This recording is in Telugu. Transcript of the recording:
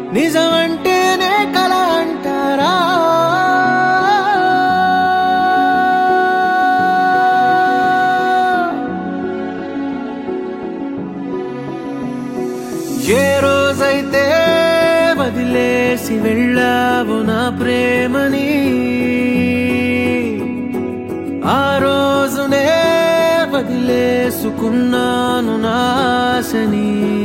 నిజమంటేనే కల అంటారా ఏ రోజైతే వదిలేసి వెళ్ళావు నా ప్రేమని ఆ రోజునే వదిలేసుకున్నాను నా ఆశని